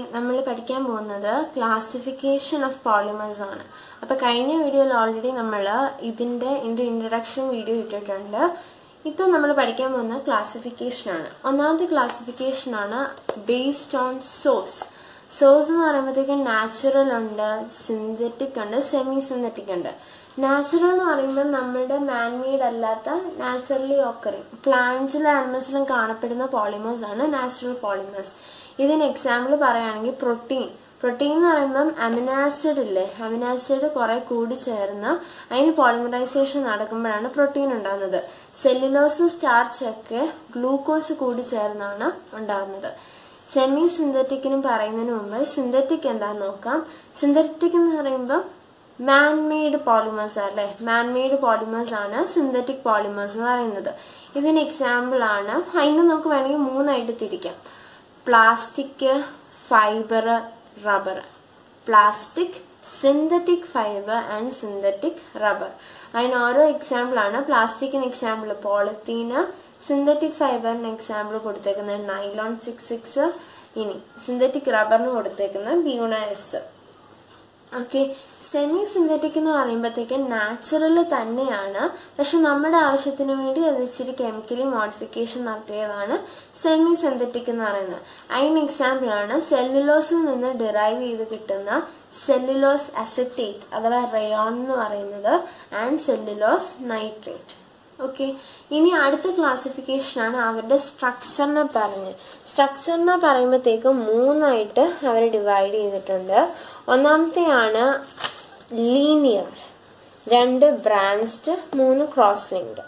നമ്മൾ പഠിക്കാൻ പോകുന്നത് ക്ലാസിഫിക്കേഷൻ ഓഫ് പോളിമേഴ്സ് ആണ് അപ്പോൾ കഴിഞ്ഞ വീഡിയോയിൽ ഓൾറെഡി നമ്മൾ ഇതിൻ്റെ ഇതിൻ്റെ ഇൻട്രഡക്ഷൻ വീഡിയോ ഇട്ടിട്ടുണ്ട് ഇപ്പം നമ്മൾ പഠിക്കാൻ പോകുന്ന ക്ലാസിഫിക്കേഷൻ ആണ് ഒന്നാമത്തെ ക്ലാസിഫിക്കേഷൻ ആണ് ബേസ്ഡ് ഓൺ സോഴ്സ് സോഴ്സ് എന്ന് പറയുമ്പോഴത്തേക്കും നാച്ചുറൽ ഉണ്ട് സിന്തറ്റിക് ഉണ്ട് സെമി സിന്തറ്റിക് ഉണ്ട് നാച്ചുറൽ എന്ന് പറയുമ്പോൾ നമ്മുടെ മാൻമെയ്ഡ് അല്ലാത്ത നാച്ചുറലി ഓക്കറിങ് പ്ലാന്റ്സിലും ആനിമൽസിലും കാണപ്പെടുന്ന പോളിമേഴ്സ് ആണ് നാച്ചുറൽ പോളിമേഴ്സ് ഇതിന് എക്സാമ്പിൾ പറയുകയാണെങ്കിൽ പ്രോട്ടീൻ പ്രോട്ടീൻ എന്ന് പറയുമ്പം അമിനാസിഡ് ഇല്ലേ അമിനാസിഡ് കുറെ കൂടി ചേർന്ന് അതിന് പോളിമറൈസേഷൻ നടക്കുമ്പോഴാണ് പ്രോട്ടീൻ ഉണ്ടാകുന്നത് സെല്ലുലോസ് സ്റ്റാർച്ച് ഒക്കെ ഗ്ലൂക്കോസ് കൂടി ചേർന്നാണ് ഉണ്ടാകുന്നത് സെമി സിന്തറ്റിക്കിനും പറയുന്നതിന് മുമ്പ് സിന്തറ്റിക് എന്താന്ന് നോക്കാം സിന്തറ്റിക് എന്ന് പറയുമ്പോൾ മാൻമെയ്ഡ് പോളിമേഴ്സ് അല്ലേ മാൻമെയ്ഡ് പോളിമേഴ്സ് ആണ് സിന്തറ്റിക് പോളിമേഴ്സ് എന്ന് പറയുന്നത് ഇതിന് എക്സാമ്പിൾ ആണ് അതിന് നമുക്ക് വേണമെങ്കിൽ മൂന്നായിട്ട് തിരിക്കാം plastic fibre rubber plastic synthetic fibre and synthetic rubber അതിന് ഓരോ എക്സാമ്പിൾ ആണ് പ്ലാസ്റ്റിക്കിന് എക്സാമ്പിൾ പോളിത്തീന് സിന്തറ്റിക് ഫൈബറിന് എക്സാമ്പിൾ കൊടുത്തേക്കുന്നത് നൈലോൺ സിക്സ് സിക്സ് ഇനി സിന്തറ്റിക് റബ്ബറിന് കൊടുത്തേക്കുന്നത് buna S okay semi synthetic എന്ന് പറയുമ്പോഴത്തേക്ക് നാച്ചുറൽ തന്നെയാണ് പക്ഷെ നമ്മുടെ ആവശ്യത്തിന് വേണ്ടി അത് ഇച്ചിരി കെമിക്കലി മോഡിഫിക്കേഷൻ നടത്തിയതാണ് സെമി സിന്തറ്റിക് എന്ന് പറയുന്നത് അതിന് എക്സാമ്പിൾ ആണ് സെല്ലുലോസിൽ നിന്ന് ഡിറൈവ് ചെയ്ത് കിട്ടുന്ന സെല്ലുലോസ് അസറ്റേറ്റ് അഥവാ റയോൺ എന്ന് പറയുന്നത് ആൻഡ് സെല്ലുലോസ് നൈട്രേറ്റ് ഓക്കെ ഇനി അടുത്ത ക്ലാസിഫിക്കേഷൻ ആണ് അവരുടെ സ്ട്രക്ചറിനെ പറഞ്ഞ് സ്ട്രക്ചറിനെ പറയുമ്പോഴത്തേക്കും മൂന്നായിട്ട് അവർ ഡിവൈഡ് ചെയ്തിട്ടുണ്ട് ഒന്നാമത്തെയാണ് ലീനിയർ രണ്ട് ബ്രാൻസ്ഡ് മൂന്ന് ക്രോസ് ലിങ്ക്ഡ്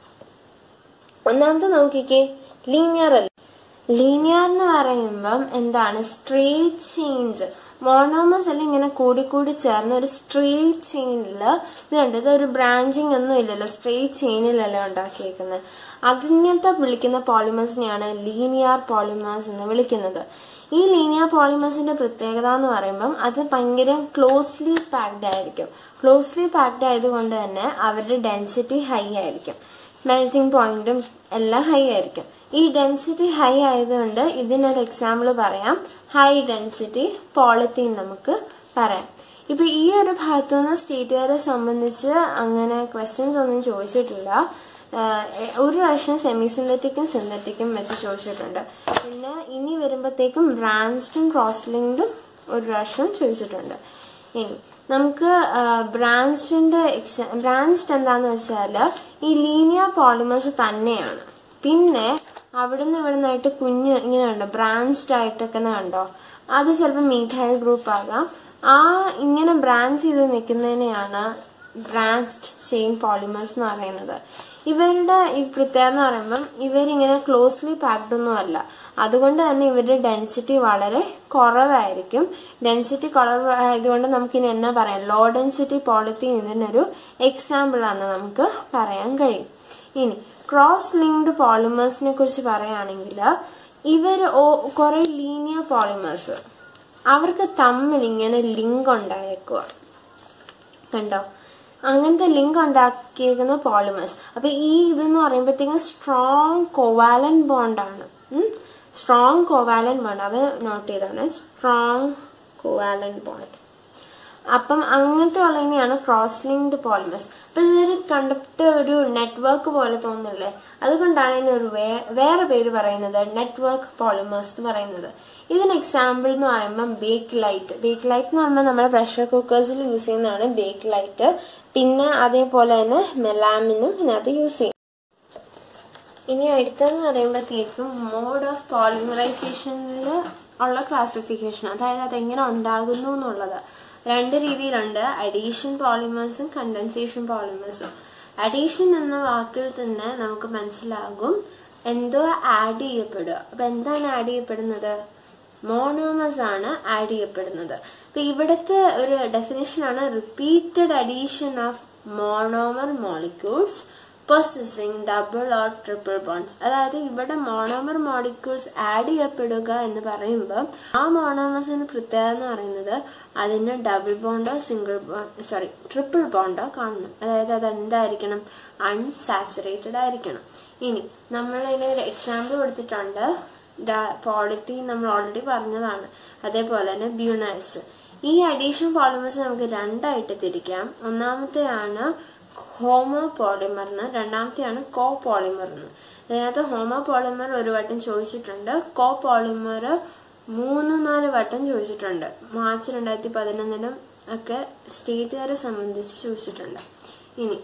ഒന്നാമത്തെ നോക്കിക്കേ ലീനിയർ അല്ല ലീനിയർ എന്ന് പറയുമ്പം എന്താണ് സ്ട്രേറ്റ് ചെയിൻസ് മോണോമസ് എല്ലാം ഇങ്ങനെ കൂടി കൂടി ചേർന്ന് ഒരു സ്ട്രേറ്റ് ചെയിനിൽ ഇത് കണ്ട് ഇത് ഒരു ബ്രാഞ്ചിങ് ഒന്നും ഇല്ലല്ലോ സ്ട്രേറ്റ് ചെയിനിലല്ല ഉണ്ടാക്കിയേക്കുന്നത് അതിനകത്ത് വിളിക്കുന്ന പോളിമേഴ്സിനെയാണ് ലീനിയർ പോളിമേഴ്സ് എന്ന് വിളിക്കുന്നത് ഈ ലീനിയർ പോളിമേഴ്സിന്റെ പ്രത്യേകത എന്ന് പറയുമ്പം അത് ഭയങ്കര ക്ലോസ്ലി പാക്ഡ് ആയിരിക്കും ക്ലോസ്ലി പാക്ഡ് ആയതുകൊണ്ട് തന്നെ അവരുടെ ഡെൻസിറ്റി ഹൈ ആയിരിക്കും മെൽറ്റിംഗ് പോയിന്റും എല്ലാം ഹൈ ആയിരിക്കും ഈ ഡെൻസിറ്റി ഹൈ ആയതുകൊണ്ട് ഇതിനൊരു എക്സാമ്പിൾ പറയാം ഹൈ ഡെൻസിറ്റി പോളിത്തീൻ നമുക്ക് പറയാം ഇപ്പൊ ഈ ഒരു ഭാഗത്തു നിന്ന് സ്റ്റേറ്റുകാരെ സംബന്ധിച്ച് അങ്ങനെ ക്വസ്റ്റ്യൻസ് ഒന്നും ചോദിച്ചിട്ടില്ല ഒരു പ്രാവശ്യം സെമി സിന്തറ്റിക്കും സിന്തറ്റിക്കും വെച്ച് ചോദിച്ചിട്ടുണ്ട് പിന്നെ ഇനി വരുമ്പോഴത്തേക്കും ബ്രാൻസ്ഡും ക്രോസ് ലിങ്ക്ഡും ഒരു പ്രാവശ്യം ചോദിച്ചിട്ടുണ്ട് ഇനി നമുക്ക് ബ്രാൻസ്ഡിന്റെ എക്സാ ബ്രാൻസ്ഡ് എന്താന്ന് വെച്ചാൽ ഈ ലീനിയർ പോളിമേഴ്സ് തന്നെയാണ് പിന്നെ അവിടുന്ന് ഇവിടുന്നായിട്ട് കുഞ്ഞ് ഇങ്ങനെ കണ്ടോ ബ്രാൻച്ച്ഡ് ആയിട്ടൊക്കെ കണ്ടോ അത് ചിലപ്പോൾ മീഥൈൽ ഗ്രൂപ്പ് ആകാം ആ ഇങ്ങനെ ബ്രാഞ്ച് ചെയ്ത് നിൽക്കുന്നതിനെയാണ് ബ്രാൻച്ച്ഡ് ചെയിൻ പോളിമേഴ്സ് എന്ന് പറയുന്നത് ഇവരുടെ ഈ പ്രത്യേകത എന്ന് പറയുമ്പം ഇവരിങ്ങനെ ക്ലോസ്ലി പാക്ഡ് ഒന്നും അല്ല അതുകൊണ്ട് തന്നെ ഇവരുടെ ഡെൻസിറ്റി വളരെ കുറവായിരിക്കും ഡെൻസിറ്റി കുറവ് ആയതുകൊണ്ട് നമുക്കിനി എന്നാ പറയാം ലോ ഡെൻസിറ്റി പോളിത്തീൻ ഇതിനൊരു എക്സാമ്പിൾ ആണെന്ന് നമുക്ക് പറയാൻ കഴിയും ഇനി ക്രോസ് ലിങ്ക്ഡ് പോളിമേഴ്സിനെ കുറിച്ച് പറയുകയാണെങ്കിൽ ഇവർ കുറെ ലീനിയർ പോളിമേഴ്സ് അവർക്ക് തമ്മിൽ ഇങ്ങനെ ലിങ്ക് ഉണ്ടായേക്കുക കണ്ടോ അങ്ങനത്തെ ലിങ്ക് ഉണ്ടാക്കിയേക്കുന്ന പോളിമേഴ്സ് അപ്പൊ ഈ ഇതെന്ന് പറയുമ്പോഴത്തേക്കും സ്ട്രോങ് കോവാലൻ ബോണ്ടാണ് സ്ട്രോങ് കോവാലൻ ബോണ്ട് അത് നോട്ട് ചെയ്താണ് സ്ട്രോങ് കോവാലൻ ബോണ്ട് അപ്പം അങ്ങനത്തെ ഉള്ളതിനെയാണ് ക്രോസ് ലിങ്ക്ഡ് പോളിമേഴ്സ് അപ്പൊ ഇതൊരു കണ്ടിട്ട് ഒരു നെറ്റ്വർക്ക് പോലെ തോന്നില്ലേ അതുകൊണ്ടാണ് ഇതിനൊരു വേ വേറെ പേര് പറയുന്നത് നെറ്റ്വർക്ക് പോളിമേഴ്സ് എന്ന് പറയുന്നത് ഇതിന് എക്സാമ്പിൾ എന്ന് പറയുമ്പോൾ ബേക്ക് ലൈറ്റ് ബേക്ക് ലൈറ്റ് എന്ന് പറയുമ്പോൾ നമ്മുടെ പ്രഷർ കുക്കേഴ്സിൽ യൂസ് ചെയ്യുന്നതാണ് ബേക്ക് ലൈറ്റ് പിന്നെ അതേപോലെ തന്നെ മെലാമിനും ഇതിനകത്ത് യൂസ് ചെയ്യും ഇനി അടുത്തെന്ന് പറയുമ്പോഴത്തേക്കും മോഡ് ഓഫ് പോളിമറൈസേഷനിൽ ഉള്ള ക്ലാസിഫിക്കേഷൻ അതായത് അതെങ്ങനെ ഉണ്ടാകുന്നു എന്നുള്ളത് രണ്ട് രീതിയിലുണ്ട് അഡീഷൻ പോളിമേഴ്സും കണ്ടൻസേഷൻ പോളിമേഴ്സും അഡീഷൻ എന്ന വാക്കിൽ തന്നെ നമുക്ക് മനസ്സിലാകും എന്തോ ആഡ് ചെയ്യപ്പെടുക അപ്പൊ എന്താണ് ആഡ് ചെയ്യപ്പെടുന്നത് മോണോമസ് ആണ് ആഡ് ചെയ്യപ്പെടുന്നത് അപ്പൊ ഇവിടുത്തെ ഒരു ഡെഫിനേഷൻ ആണ് repeated addition of monomer molecules possessing double or triple bonds അതായത് ഇവിടെ മോണോമർ മോളിക്യൂൾസ് ആഡ് ചെയ്യപ്പെടുക എന്ന് പറയുമ്പോൾ ആ മോണോമസിന് പ്രത്യേകത എന്ന് പറയുന്നത് അതിന് ഡബിൾ ബോണ്ടോ സിംഗിൾ സോറി ട്രിപ്പിൾ ബോണ്ടോ കാണണം അതായത് അത് എന്തായിരിക്കണം അൺസാച്ചുറേറ്റഡ് ആയിരിക്കണം ഇനി നമ്മൾ ഇതിന് ഒരു എക്സാമ്പിൾ കൊടുത്തിട്ടുണ്ട് പോളിത്തീൻ നമ്മൾ ഓൾറെഡി പറഞ്ഞതാണ് അതേപോലെ തന്നെ ബ്യൂണൈസ് ഈ അഡീഷൻ പോളിമേഴ്സ് നമുക്ക് രണ്ടായിട്ട് തിരിക്കാം ഒന്നാമത്തെയാണ് ഹോമോ പോളിമറിന് രണ്ടാമത്തെയാണ് കോ പോളിമറിന് അതിനകത്ത് ഹോമോ പോളിമർ ഒരു വട്ടം ചോദിച്ചിട്ടുണ്ട് കോ പോളിമർ മൂന്ന് നാല് വട്ടം ചോദിച്ചിട്ടുണ്ട് മാർച്ച് രണ്ടായിരത്തി പതിനൊന്നിനും ഒക്കെ സ്റ്റേറ്റുകാരെ സംബന്ധിച്ച് ചോദിച്ചിട്ടുണ്ട് ഇനി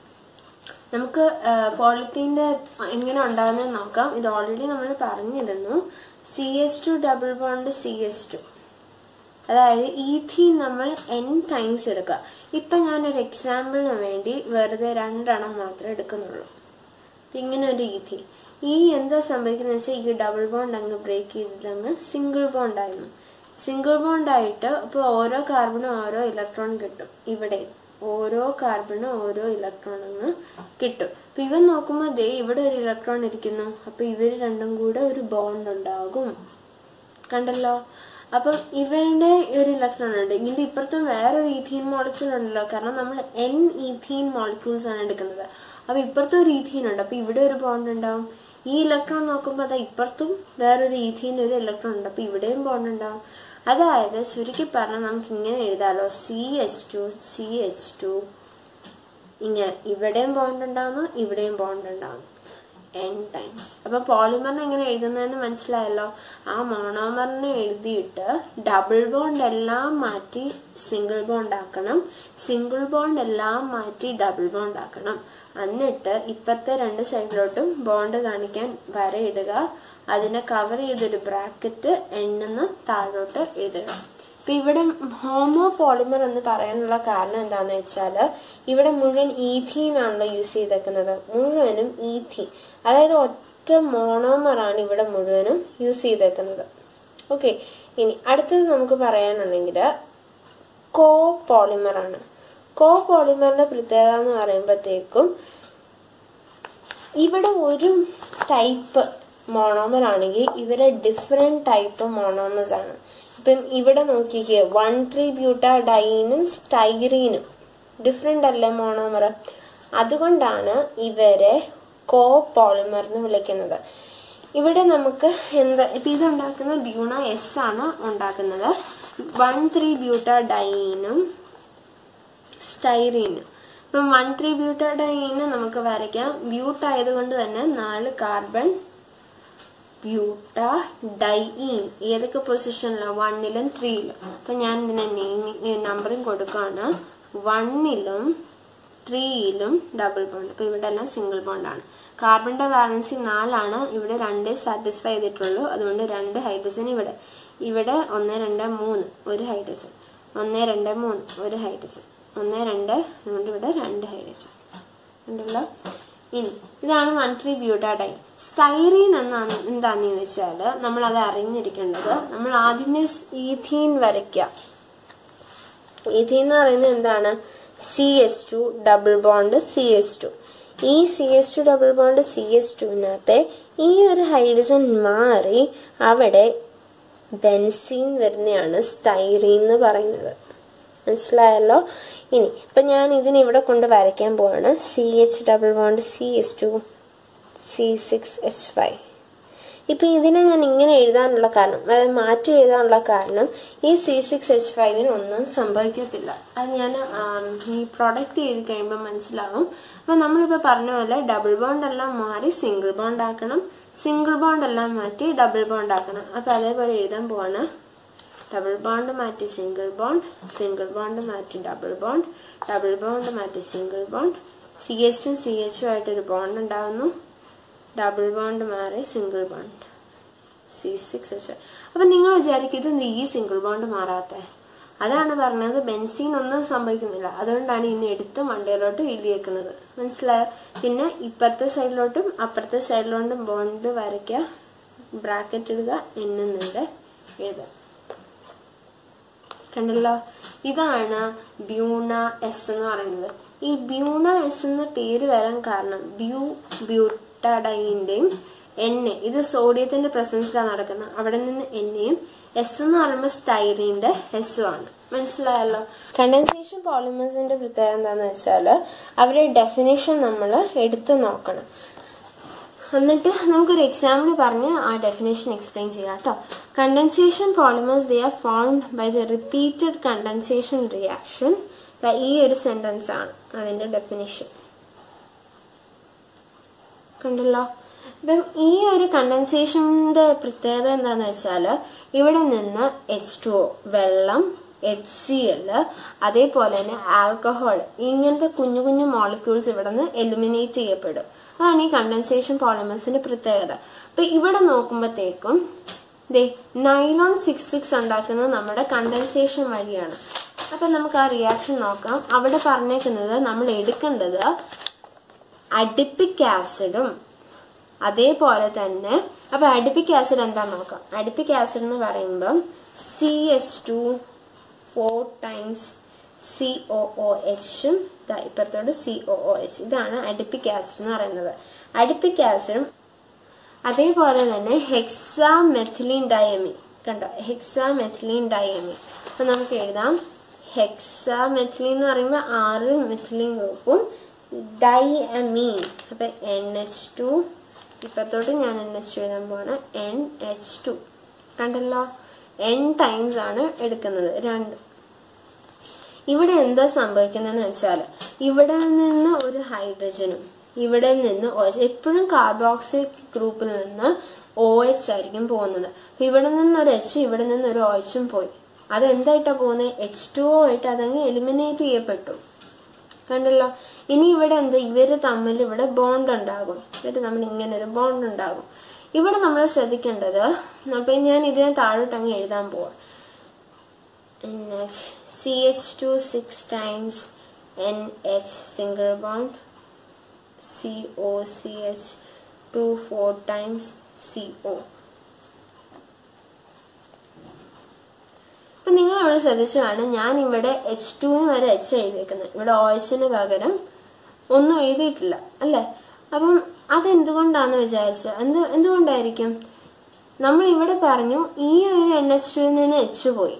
നമുക്ക് പോളിത്തീൻ്റെ എങ്ങനെ ഉണ്ടാകുന്നത് നോക്കാം ഇത് ഓൾറെഡി നമ്മൾ പറഞ്ഞിരുന്നു C S two double bond C S two അതായത് ഈഥീൻ നമ്മൾ എൻ ടൈംസ് എടുക്കുക ഇപ്പം ഞാനൊരു എക്സാമ്പിളിന് വേണ്ടി വെറുതെ രണ്ടെണ്ണം മാത്രമേ എടുക്കുന്നുള്ളൂ ഇങ്ങനെ ഒരു ഈഥീൻ ഈ എന്താ സംഭവിക്കുന്നത് വെച്ചാൽ ഈ ഡബിൾ ബോണ്ട് അങ്ങ് ബ്രേക്ക് ചെയ്തത് അങ്ങ് സിംഗിൾ ബോണ്ട് ആയിരുന്നു സിംഗിൾ ബോണ്ട് ആയിട്ട് ഇപ്പോൾ ഓരോ കാർബണും ഓരോ ഇലക്ട്രോൺ കിട്ടും ഇവിടെ ഓരോ കാർബണും ഓരോ ഇലക്ട്രോൺ അങ്ങ് കിട്ടും അപ്പൊ ഇവൻ നോക്കുമ്പോൾ ദേ ഇവിടെ ഒരു ഇലക്ട്രോൺ ഇരിക്കുന്നു അപ്പൊ ഇവർ രണ്ടും കൂടെ ഒരു ബോണ്ട് ഉണ്ടാകും കണ്ടല്ലോ അപ്പം ഇവയുടെ ഒരു ഇലക്ട്രോൺ ഉണ്ട് ഇതിന്റെ ഇപ്പുറത്തും വേറൊരു ഈഥീൻ മോളിക്യൂൾ ഉണ്ടല്ലോ കാരണം നമ്മൾ എൻ ഈഥീൻ മോളിക്യൂൾസ് ആണ് എടുക്കുന്നത് അപ്പൊ ഇപ്പുറത്തും ഒരു ഈഥീൻ ഉണ്ട് അപ്പൊ ഇവിടെ ഒരു ബോണ്ട് ഉണ്ടാവും ഈ ഇലക്ട്രോൺ നോക്കുമ്പോൾ അതാ ഇപ്പുറത്തും വേറൊരു ഈഥീൻ ഒരു ഇലക്ട്രോൺ ഉണ്ട് അപ്പൊ ഇവിടെയും ബോണ്ട് ഉണ്ടാവും അതായത് ചുരുക്കി പറഞ്ഞാൽ നമുക്ക് ഇങ്ങനെ എഴുതാലോ C H two C H two ഇങ്ങനെ ഇവിടെയും ബോണ്ട് ഉണ്ടാവുന്നു ഇവിടെയും ബോണ്ട് ഉണ്ടാവുന്നു എൻ ടൈംസ് അപ്പൊ പോളിമറിനെ എങ്ങനെ എഴുതുന്നതെന്ന് മനസ്സിലായല്ലോ ആ മോണോമറിനെ എഴുതിയിട്ട് ഡബിൾ ബോണ്ട് എല്ലാം മാറ്റി സിംഗിൾ ബോണ്ട് ആക്കണം സിംഗിൾ ബോണ്ട് എല്ലാം മാറ്റി ഡബിൾ ബോണ്ട് ആക്കണം എന്നിട്ട് ഇപ്പത്തെ രണ്ട് സൈഡിലോട്ടും ബോണ്ട് കാണിക്കാൻ വരയിടുക അതിനെ കവർ ചെയ്തൊരു ബ്രാക്കറ്റ് എണ്ണെന്ന് താഴോട്ട് എഴുതുക ഇപ്പൊ ഇവിടെ ഹോമോ പോളിമർ എന്ന് പറയാനുള്ള കാരണം എന്താണെന്ന് വെച്ചാൽ ഇവിടെ മുഴുവൻ ഈഥീൻ ആണല്ലോ യൂസ് ചെയ്തേക്കുന്നത് മുഴുവനും ഈഥീൻ അതായത് ഒറ്റ മോണോമറാണ് ഇവിടെ മുഴുവനും യൂസ് ചെയ്തേക്കുന്നത് ഓക്കെ ഇനി അടുത്തത് നമുക്ക് പറയാനുണ്ടെങ്കിൽ കോ പോളിമറാണ് കോ പോളിമറിന്റെ പ്രത്യേകത എന്ന് പറയുമ്പോഴത്തേക്കും ഇവിടെ ഒരു ടൈപ്പ് മോണോമർ ആണെങ്കിൽ ഇവരെ ഡിഫറെന്റ് ടൈപ്പ് മോണോമേഴ്സ് ആണ് ഇപ്പം ഇവിടെ നോക്കിക്കേ വൺ ത്രീ ബ്യൂട്ട ഡൈനും സ്റ്റൈറീനും ഡിഫറെന്റ് അല്ലേ മോണോമർ അതുകൊണ്ടാണ് ഇവരെ കോ പോളിമർ എന്ന് വിളിക്കുന്നത് ഇവിടെ നമുക്ക് എന്താ ഇപ്പം ഇത് ഉണ്ടാക്കുന്നത് ബ്യൂണ എസ് ആണ് ഉണ്ടാക്കുന്നത് വൺ ത്രീ ബ്യൂട്ട ഡൈനും സ്റ്റൈറീനും ഇപ്പം വൺ ത്രീ ബ്യൂട്ട ഡൈന് നമുക്ക് വരയ്ക്കാം ബ്യൂട്ട് ആയതുകൊണ്ട് തന്നെ നാല് കാർബൺ ബ്യൂട്ട ഡൈഈൻ ഏതൊക്കെ പൊസിഷനിലാണ് വണ്ണിലും ത്രീയിലും അപ്പം ഞാൻ ഇതിനെ നെയിമി നമ്പറിങ് കൊടുക്കുകയാണ് വണ്ണിലും ത്രീയിലും ഡബിൾ ബോണ്ട് അപ്പം ഇവിടെ എല്ലാം സിംഗിൾ ബോണ്ടാണ് കാർബണിന്റെ ബാലൻസി നാലാണ് ഇവിടെ രണ്ടേ സാറ്റിസ്ഫൈ ചെയ്തിട്ടുള്ളൂ അതുകൊണ്ട് രണ്ട് ഹൈഡ്രജൻ ഇവിടെ ഇവിടെ ഒന്ന് രണ്ട് മൂന്ന് ഒരു ഹൈഡ്രജൻ ഒന്ന് രണ്ട് മൂന്ന് ഒരു ഹൈഡ്രജൻ ഒന്ന് രണ്ട് അതുകൊണ്ട് ഇവിടെ രണ്ട് ഹൈഡ്രജൻ ഉണ്ടല്ലോ ഇനി ഇതാണ് വൺ ത്രീ ബ്യൂട്ടാഡൈൻ സ്റ്റൈറീൻ എന്നാണ് എന്താന്ന് ചോദിച്ചാൽ നമ്മൾ അത് അറിഞ്ഞിരിക്കേണ്ടത് നമ്മൾ ആദ്യമേ ഈഥീൻ വരയ്ക്കുക ഈഥീൻ എന്ന് പറയുന്നത് എന്താണ് C S two double bond C S two ഈ C S two double bond C S ടുവിനകത്തെ ഈ ഒരു ഹൈഡ്രജൻ മാറി അവിടെ ബെൻസീൻ വരുന്നതാണ് സ്റ്റൈറീൻ എന്ന് പറയുന്നത് മനസ്സിലായല്ലോ ഇനി ഇപ്പം ഞാൻ ഇതിന് ഇവിടെ കൊണ്ട് വരയ്ക്കാൻ പോവാണ് C H double bond C H two C six H five ഇപ്പം ഇതിനെ ഞാൻ ഇങ്ങനെ എഴുതാനുള്ള കാരണം അതായത് മാറ്റി എഴുതാനുള്ള കാരണം ഈ സി സിക്സ് എച്ച് ഫൈവിന് ഒന്നും സംഭവിക്കത്തില്ല അത് ഞാൻ ഈ പ്രൊഡക്റ്റ് ചെയ്ത് കഴിയുമ്പോൾ മനസ്സിലാവും അപ്പം നമ്മളിപ്പോൾ പറഞ്ഞ പോലെ ഡബിൾ ബോണ്ട് എല്ലാം മാറി സിംഗിൾ ബോണ്ട് ആക്കണം സിംഗിൾ ബോണ്ട് എല്ലാം മാറ്റി ഡബിൾ ബോണ്ട് ആക്കണം അപ്പം അതേപോലെ എഴുതാൻ പോവാണ് ഡബിൾ ബോണ്ട് മാറ്റി സിംഗിൾ ബോണ്ട് സിംഗിൾ ബോണ്ട് മാറ്റി ഡബിൾ ബോണ്ട് ഡബിൾ ബോണ്ട് മാറ്റി സിംഗിൾ ബോണ്ട് സി എച്ചും സി എച്ചും ആയിട്ടൊരു ബോണ്ട് ഉണ്ടാകുന്നു ഡബിൾ ബോണ്ട് മാറി single bond C six H അപ്പം നിങ്ങൾ വിചാരിക്കും ഇത് ഈ സിംഗിൾ ബോണ്ട് മാറാത്ത അതാണ് പറഞ്ഞത് ബെൻസീൻ ഒന്നും സംഭവിക്കുന്നില്ല അതുകൊണ്ടാണ് ഇനി എടുത്ത് മണ്ടയിലോട്ട് എഴുതിയേക്കുന്നത് മനസ്സിലായോ പിന്നെ ഇപ്പുറത്തെ സൈഡിലോട്ടും അപ്പുറത്തെ സൈഡിലോട്ടും ബോണ്ട് വരയ്ക്കുക ബ്രാക്കറ്റ് ഇടുക എന്നുന്നുണ്ട് എഴുതുക കണ്ടല്ലോ ഇതാണ് ബ്യൂണ എസ് എന്ന് പറയുന്നത് ഈ ബ്യൂണ എസ് എന്ന പേര് വരാൻ കാരണം ബ്യൂ ബ്യൂട്ടഡൈൻ്റെയും എണ്ണ ഇത് സോഡിയത്തിന്റെ പ്രസൻസിലാണ് നടക്കുന്നത് അവിടെ നിന്ന് എണ്ണയും എസ് എന്ന് പറയുമ്പോൾ സ്റ്റൈറീൻ്റെ എസ്സും ആണ് മനസ്സിലായല്ലോ കണ്ടൻസേഷൻ പോളിമേഴ്സിന്റെ പ്രത്യേകത എന്താണെന്ന് വെച്ചാൽ അവരുടെ ഡെഫിനേഷൻ നമ്മൾ എടുത്തു നോക്കണം എന്നിട്ട് നമുക്കൊരു എക്സാമ്പിൾ പറഞ്ഞ് ആ ഡെഫിനേഷൻ എക്സ്പ്ലെയിൻ ചെയ്യാം കേട്ടോ condensation polymers they are formed by the repeated condensation reaction ഈ ഒരു സെൻറ്റൻസ് ആണ് അതിൻ്റെ ഡെഫിനേഷൻ കണ്ടല്ലോ ഇപ്പം ഈ ഒരു കണ്ടൻസേഷൻ്റെ പ്രത്യേകത എന്താണെന്ന് വെച്ചാൽ ഇവിടെ നിന്ന് എച്ച് ടു ഒ വെള്ളം എച്ച് സി എൽ അതേപോലെ തന്നെ ആൽക്കഹോൾ ഇങ്ങനത്തെ കുഞ്ഞു കുഞ്ഞു മോളിക്യൂൾസ് ഇവിടെ നിന്ന് എലിമിനേറ്റ് ചെയ്യപ്പെടും അതാണ് ഈ കണ്ടൻസേഷൻ പോളിമേഴ്സിന്റെ പ്രത്യേകത അപ്പൊ ഇവിടെ നോക്കുമ്പോഴത്തേക്കും ദേ നൈലോൺ സിക്സ് സിക്സ് ഉണ്ടാക്കുന്നത് നമ്മുടെ കണ്ടൻസേഷൻ വഴിയാണ് അപ്പൊ നമുക്ക് ആ റിയാക്ഷൻ നോക്കാം അവിടെ പറഞ്ഞേക്കുന്നത് നമ്മൾ എടുക്കേണ്ടത് അഡിപ്പിക് ആസിഡും അതേപോലെ തന്നെ അപ്പൊ അഡിപ്പിക് ആസിഡ് എന്താന്ന് നോക്കാം അഡിപ്പിക് ആസിഡ് എന്ന് പറയുമ്പം C S two four times C O O എച്ചും ഇപ്പുറത്തോട് സി ഒ ഒ എച്ച് ഇതാണ് അഡിപ്പിക് ആസിഡ് എന്ന് പറയുന്നത് അഡിപ്പിക് ആസിഡും അതേപോലെ തന്നെ ഹെക്സാ മെഥിലീൻ ഡയമി കണ്ടോ ഹെക്സാ മെഥിലീൻ ഡയമി അപ്പൊ നമുക്ക് എഴുതാം ഹെക്സാ മെഥിലീൻ എന്ന് പറയുമ്പോൾ ആറ് മെഥിലീൻ ഗ്രൂപ്പും ഡൈ അമീൻ അപ്പൊ എൻ എച്ച് ടു ഇപ്പത്തോട്ട് ഞാൻ എൻ എച്ച് ടു എഴുതാൻ പോവാണ് എൻ എച്ച് ടു കണ്ടല്ലോ എൻ ടൈംസ് ആണ് എടുക്കുന്നത് രണ്ട് ഇവിടെ എന്താ സംഭവിക്കുന്നതെന്ന് വെച്ചാൽ ഇവിടെ നിന്ന് ഒരു ഹൈഡ്രജനും ഇവിടെ നിന്ന് ഒ എച്ച് എപ്പോഴും കാർബോക്സിക് ഗ്രൂപ്പിൽ നിന്ന് ഒ എച്ച് ആയിരിക്കും പോകുന്നത് അപ്പൊ ഇവിടെ നിന്ന് ഒരു എച്ച് ഇവിടെ നിന്ന് ഒരു ഒ എച്ചും പോയി അത് എന്തായിട്ടാ പോകുന്നത് എച്ച് ടു ഒ ആയിട്ട് അതങ്ങ് എലിമിനേറ്റ് ചെയ്യപ്പെട്ടു കണ്ടല്ലോ ഇനി ഇവിടെ എന്താ ഇവര് തമ്മിൽ ഇവിടെ ബോണ്ട് ഉണ്ടാകും ഇവര് തമ്മിൽ ഇങ്ങനെ ഒരു ബോണ്ട് ഉണ്ടാകും ഇവിടെ നമ്മൾ ശ്രദ്ധിക്കേണ്ടത് അപ്പൊ ഞാൻ ഇതിനെ താഴോട്ട് അങ്ങ് എഴുതാൻ പോവാം N H C H two six times N H single bond C O C H two four times C O ഇപ്പൊ നിങ്ങൾ ഇവിടെ ശ്രദ്ധിച്ചതാണ് ഞാൻ ഇവിടെ എച്ച് ടുവിന് വരെ എച്ച് എഴുതിയേക്കുന്നത് ഇവിടെ ഒ എച്ചിന് പകരം ഒന്നും എഴുതിയിട്ടില്ല അല്ലേ അപ്പം അതെന്തുകൊണ്ടാന്ന് വിചാരിച്ച എന്ത് എന്തുകൊണ്ടായിരിക്കും നമ്മൾ ഇവിടെ പറഞ്ഞു ഈ ഒരു എൻ എച്ച് ടുവിൽ നിന്ന് എച്ച് പോയി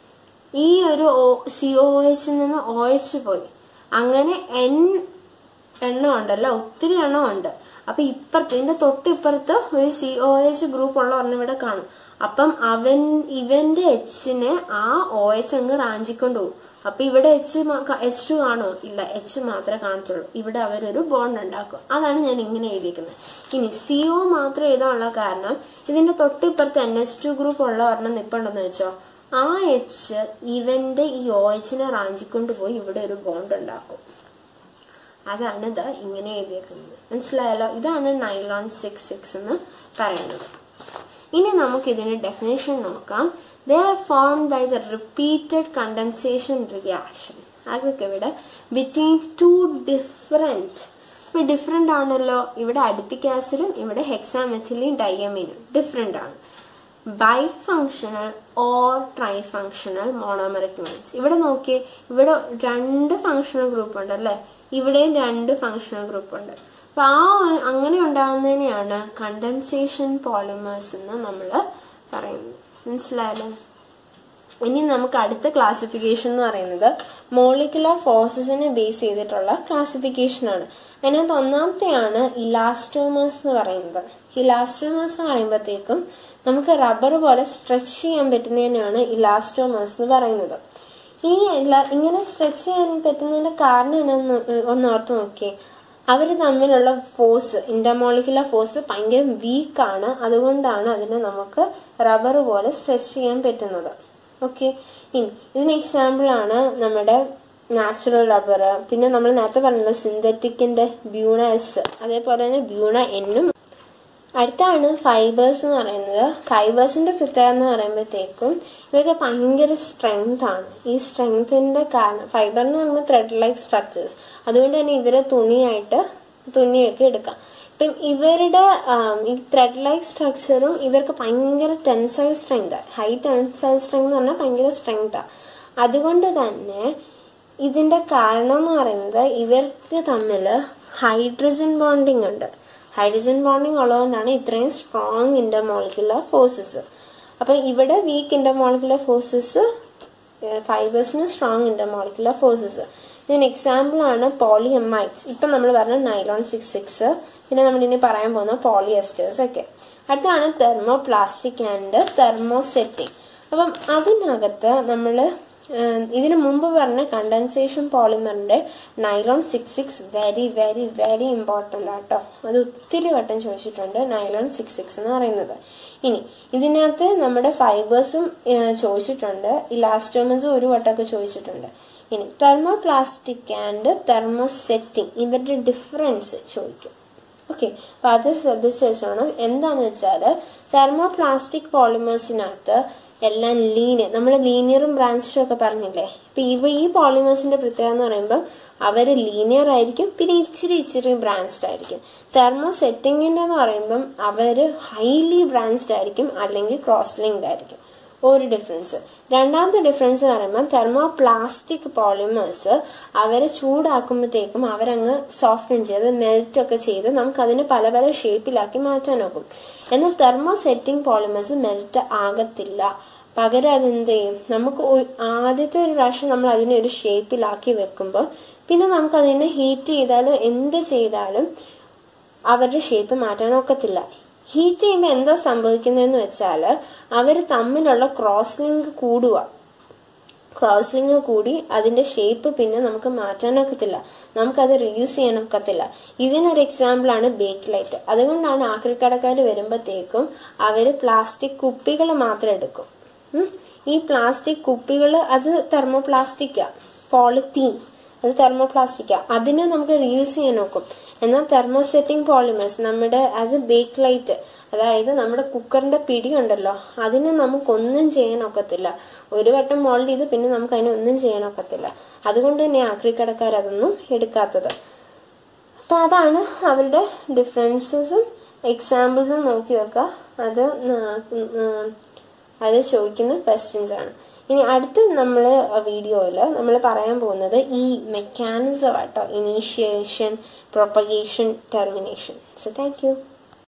ഈ ഒരു ഒ സി ഒ എച്ചിൽ നിന്ന് ഒ എച്ച് പോയി അങ്ങനെ എൻ എണ്ണം ഉണ്ടല്ലോ ഒത്തിരി എണ്ണം ഉണ്ട് അപ്പൊ ഇപ്പുറത്ത് ഇതിന്റെ തൊട്ടിപ്പുറത്ത് ഒരു സി ഒ എച്ച് ഗ്രൂപ്പ് ഉള്ള ഒരെണ്ണം ഇവിടെ കാണും അപ്പം അവൻ ഇവന്റെ എച്ചിനെ ആ ഒ എച്ച് അങ്ങ് റാഞ്ചിക്കൊണ്ട് പോകും അപ്പൊ ഇവിടെ എച്ച് എച്ച് ടു കാണോ ഇല്ല എച്ച് മാത്രമേ കാണത്തുള്ളൂ ഇവിടെ അവരൊരു ബോണ്ട് ഉണ്ടാക്കും അതാണ് ഞാൻ ഇങ്ങനെ എഴുതിയിരിക്കുന്നത് ഇനി സി ഒ മാത്രം എഴുതാനുള്ള കാരണം ഇതിന്റെ തൊട്ടിപ്പുറത്ത് എൻ എച്ച് ടു ഗ്രൂപ്പ് ഉള്ള ഒരെണ്ണം നിപ്പുണ്ടെന്ന് വെച്ചോ ആ എച്ച് ഇവന്റെ ഈ ഒ എച്ചിനെ റാഞ്ചിക്കൊണ്ട് പോയി ഇവിടെ ഒരു ബോണ്ട് ഉണ്ടാക്കും അതാണ് ഇത് ഇങ്ങനെ എഴുതിയേക്കുന്നത് മനസ്സിലായല്ലോ ഇതാണ് നൈലോൺ സിക്സ് സിക്സ് എന്ന് പറയുന്നത് ഇനി നമുക്ക് ഇതിന്റെ ഡെഫിനേഷൻ നോക്കാം they are form by the repeated condensation reaction അതൊക്കെ ഇവിടെ ബിറ്റ്വീൻ ടു ഡിഫറെൻറ്റ് ഇപ്പൊ ഡിഫറെൻ്റ് ആണല്ലോ ഇവിടെ അഡിപ്പിക് ആസിഡും ഇവിടെ ഹെക്സാമെഥിലിൻ ഡയമീനും ഡിഫറെൻ്റ് ആണ് bi functional or tri functional monomeric units ഇവിടെ നോക്കിയേ ഇവിടെ രണ്ട് ഫങ്ഷണൽ ഗ്രൂപ്പ് ഉണ്ട് അല്ലേ ഇവിടെയും രണ്ട് ഫങ്ഷണൽ ഗ്രൂപ്പ് ഉണ്ട് അപ്പൊ ആ ഒരു- അങ്ങനെ ഉണ്ടാകുന്നതിനെയാണ് കണ്ടൻസേഷൻ പോളിമേഴ്സ് എന്ന് നമ്മൾ പറയുന്നത് മനസ്സിലായല്ലോ ഇനി നമുക്ക് അടുത്ത ക്ലാസിഫിക്കേഷൻ എന്ന് പറയുന്നത് മോളിക്കുലർ ഫോഴ്സസിനെ ബേസ് ചെയ്തിട്ടുള്ള ക്ലാസിഫിക്കേഷൻ ആണ് അതിനകത്ത് ഒന്നാമത്തെയാണ് ഇലാസ്റ്റോമേഴ്സ് എന്ന് പറയുന്നത് ഇലാസ്റ്റോമേഴ്സ് എന്ന് പറയുമ്പോഴത്തേക്കും നമുക്ക് റബ്ബർ പോലെ സ്ട്രെച്ച് ചെയ്യാൻ പറ്റുന്നതിനാണ് ഇലാസ്റ്റോമേഴ്സ് എന്ന് പറയുന്നത് ഈ ഇല- ഇങ്ങനെ സ്ട്രെച്ച് ചെയ്യാൻ പറ്റുന്നതിന്റെ കാരണം എന്നാന്ന് ഒന്ന് ഓർത്ത് നോക്കിയേ അവർ തമ്മിലുള്ള ഫോഴ്സ് ഇന്റർമോളിക്കുലർ ഫോഴ്സ് ഭയങ്കര വീക്കാണ് അതുകൊണ്ടാണ് അതിനെ നമുക്ക് റബ്ബർ പോലെ സ്ട്രെച്ച് ചെയ്യാൻ പറ്റുന്നത് ഓക്കെ ഇനി ഇതിന് എക്സാമ്പിൾ ആണ് നമ്മുടെ നാച്ചുറൽ റബ്ബർ പിന്നെ നമ്മൾ നേരത്തെ പറഞ്ഞത് സിന്തറ്റിക്കിന്റെ ബ്യൂണ എസ് അതേപോലെ തന്നെ ബ്യൂണ എന്നും അടുത്താണ് ഫൈബേഴ്സ് എന്ന് പറയുന്നത് ഫൈബേഴ്സിന്റെ പ്രത്യേകത എന്ന് പറയുമ്പോഴത്തേക്കും ഇവയൊക്കെ ഭയങ്കര സ്ട്രെങ്ത് ആണ് ഈ സ്ട്രെങ്തിന്റെ കാരണം ഫൈബർ എന്ന് പറയുമ്പോൾ ത്രെഡ് ലൈക്ക് സ്ട്രക്ചേഴ്സ് അതുകൊണ്ട് തന്നെ ഇവരെ തുണിയായിട്ട് തുന്നിയൊക്കെ എടുക്കാം ഇപ്പം ഇവരുടെ ആം, ഈ ത്രെഡ് ലൈക്ക് സ്ട്രക്ചറും ഇവർക്ക് ഭയങ്കര tensile strength high tensile strength എന്ന് പറഞ്ഞാൽ ഭയങ്കര സ്ട്രെങ്താണ് അതുകൊണ്ട് തന്നെ ഇതിന്റെ കാരണം എന്ന് പറയുന്നത് ഇവർക്ക് തമ്മിൽ ഹൈഡ്രജൻ ബോണ്ടിങ് ഉണ്ട് ഹൈഡ്രജൻ ബോണ്ടിങ് ഉള്ളതുകൊണ്ടാണ് ഇത്രയും സ്ട്രോങ് ഇന്റർമോളിക്കുലർ ഫോഴ്സസ് അപ്പം ഇവിടെ വീക്ക് ഇന്റർമോളിക്കുലർ ഫോഴ്സസ് ഫൈബേഴ്സിന് സ്ട്രോങ് ഉണ്ട് മോളിക്കുലർ ഫോഴ്സസ് ഇതിന് എക്സാമ്പിൾ ആണ് പോളിയമ്മൈറ്റ്സ് ഇപ്പം നമ്മൾ പറഞ്ഞ നൈലോൺ സിക്സ് സിക്സ് പിന്നെ നമ്മൾ ഇനി പറയാൻ പോകുന്ന പോളിയസ്റ്റേഴ്സ് ഒക്കെ അടുത്താണ് തെർമോ പ്ലാസ്റ്റിക് ആൻഡ് തെർമോസെറ്റിക് അപ്പം അതിനകത്ത് നമ്മൾ ഇതിനു മുമ്പ് പറഞ്ഞ കണ്ടൻസേഷൻ പോളിമറിന്റെ nylon six six very very very important ആട്ടോ അത് ഒത്തിരി വട്ടം ചോദിച്ചിട്ടുണ്ട് നൈലോൺ സിക്സ് സിക്സ് എന്ന് പറയുന്നത് ഇനി ഇതിനകത്ത് നമ്മുടെ ഫൈബേഴ്സും ചോദിച്ചിട്ടുണ്ട് ഇലാസ്റ്റോമസും ഒരു വട്ടമൊക്കെ ചോദിച്ചിട്ടുണ്ട് ഇനി തെർമോ പ്ലാസ്റ്റിക് ആൻഡ് തെർമോസെറ്റിംഗ് ഇവരുടെ ഡിഫറൻസ് ചോദിക്കും ഓക്കെ അപ്പോൾ അത് ശ്രദ്ധിച്ച് വെച്ചോണം എന്താണെന്ന് വെച്ചാൽ തെർമോ പ്ലാസ്റ്റിക് പോളിമേഴ്സിനകത്ത് എല്ലാം ലീനിയർ നമ്മൾ ലീനിയറും ബ്രാഞ്ചും ഒക്കെ പറഞ്ഞില്ലേ ഇപ്പം ഇവ ഈ പോളിമേഴ്സിന്റെ പ്രത്യേകത എന്ന് പറയുമ്പോൾ അവർ ലീനിയർ ആയിരിക്കും പിന്നെ ഇച്ചിരി ഇച്ചിരി ബ്രാഞ്ച്ഡ് ആയിരിക്കും തെർമോ സെറ്റിങ്ങിൻ്റെ എന്ന് പറയുമ്പം അവർ ഹൈലി ബ്രാഞ്ച്ഡ് ആയിരിക്കും അല്ലെങ്കിൽ ക്രോസ് ലിങ്ക്ഡ് ആയിരിക്കും ഒരു ഡിഫറൻസ് രണ്ടാമത്തെ ഡിഫറൻസ് എന്ന് പറയുമ്പോൾ തെർമോ പ്ലാസ്റ്റിക് പോളിമേഴ്സ് അവരെ ചൂടാക്കുമ്പോഴത്തേക്കും അവരങ്ങ് സോഫ്റ്റൻ ചെയ്ത് മെൽറ്റ് ഒക്കെ ചെയ്ത് നമുക്ക് അതിനെ പല പല ഷേപ്പിലാക്കി മാറ്റാൻ നോക്കും എന്നാൽ തെർമോ സെറ്റിംഗ് പോളിമേഴ്സ് മെൽറ്റ് ആകത്തില്ല പകരം അതെന്ത് ചെയ്യും നമുക്ക് ആദ്യത്തെ ഒരു പ്രാവശ്യം നമ്മൾ അതിനെ ഒരു ഷേപ്പിലാക്കി വെക്കുമ്പോൾ പിന്നെ നമുക്ക് അതിനെ ഹീറ്റ് ചെയ്താലും എന്ത് ചെയ്താലും അവരുടെ ഷേപ്പ് മാറ്റാൻ ഒക്കത്തില്ല ഹീറ്റ് ചെയ്യുമ്പോൾ എന്താ സംഭവിക്കുന്നതെന്ന് വെച്ചാൽ അവർ തമ്മിലുള്ള ക്രോസ് ലിങ്ക് കൂടുക ക്രോസ് ലിങ്ക് കൂടി അതിന്റെ ഷേപ്പ് പിന്നെ നമുക്ക് മാറ്റാനൊക്കത്തില്ല നമുക്കത് റീയൂസ് ചെയ്യാനൊക്കത്തില്ല ഇതിനൊരു എക്സാമ്പിൾ ആണ് ബേക്ക് ലൈറ്റ് അതുകൊണ്ടാണ് ആക്രിക്കടക്കാർ വരുമ്പോഴത്തേക്കും അവർ പ്ലാസ്റ്റിക് കുപ്പികൾ മാത്രം എടുക്കും ഈ പ്ലാസ്റ്റിക് കുപ്പികൾ അത് തെർമോ പ്ലാസ്റ്റിക്കാ പോളിത്തീൻ അത് തെർമോ പ്ലാസ്റ്റിക്കാ അതിനെ നമുക്ക് റീയൂസ് ചെയ്യാൻ നോക്കും എന്നാൽ തെർമോസെറ്റിംഗ് പോളിമേഴ്സ് നമ്മുടെ അത് ബേക്ക് ലൈറ്റ് അതായത് നമ്മുടെ കുക്കറിന്റെ പിടി ഉണ്ടല്ലോ അതിന് നമുക്കൊന്നും ചെയ്യാൻ ഒക്കത്തില്ല ഒരു വട്ടം മോൾഡ് ചെയ്ത് പിന്നെ നമുക്ക് അതിനെ ഒന്നും ചെയ്യാൻ ഒക്കത്തില്ല അതുകൊണ്ട് തന്നെ ആക്രിക്കടക്കാർ അതൊന്നും എടുക്കാത്തത് അപ്പം അതാണ് അവരുടെ ഡിഫറൻസസും എക്സാമ്പിൾസും നോക്കി വെക്കുക അത് അത് ചോദിക്കുന്ന ക്വസ്റ്റ്യൻസ് ആണ് ഇനി അടുത്ത നമ്മൾ വീഡിയോയിൽ നമ്മൾ പറയാൻ പോകുന്നത് ഈ മെക്കാനിസം ആട്ടോ initiation propagation termination so thank U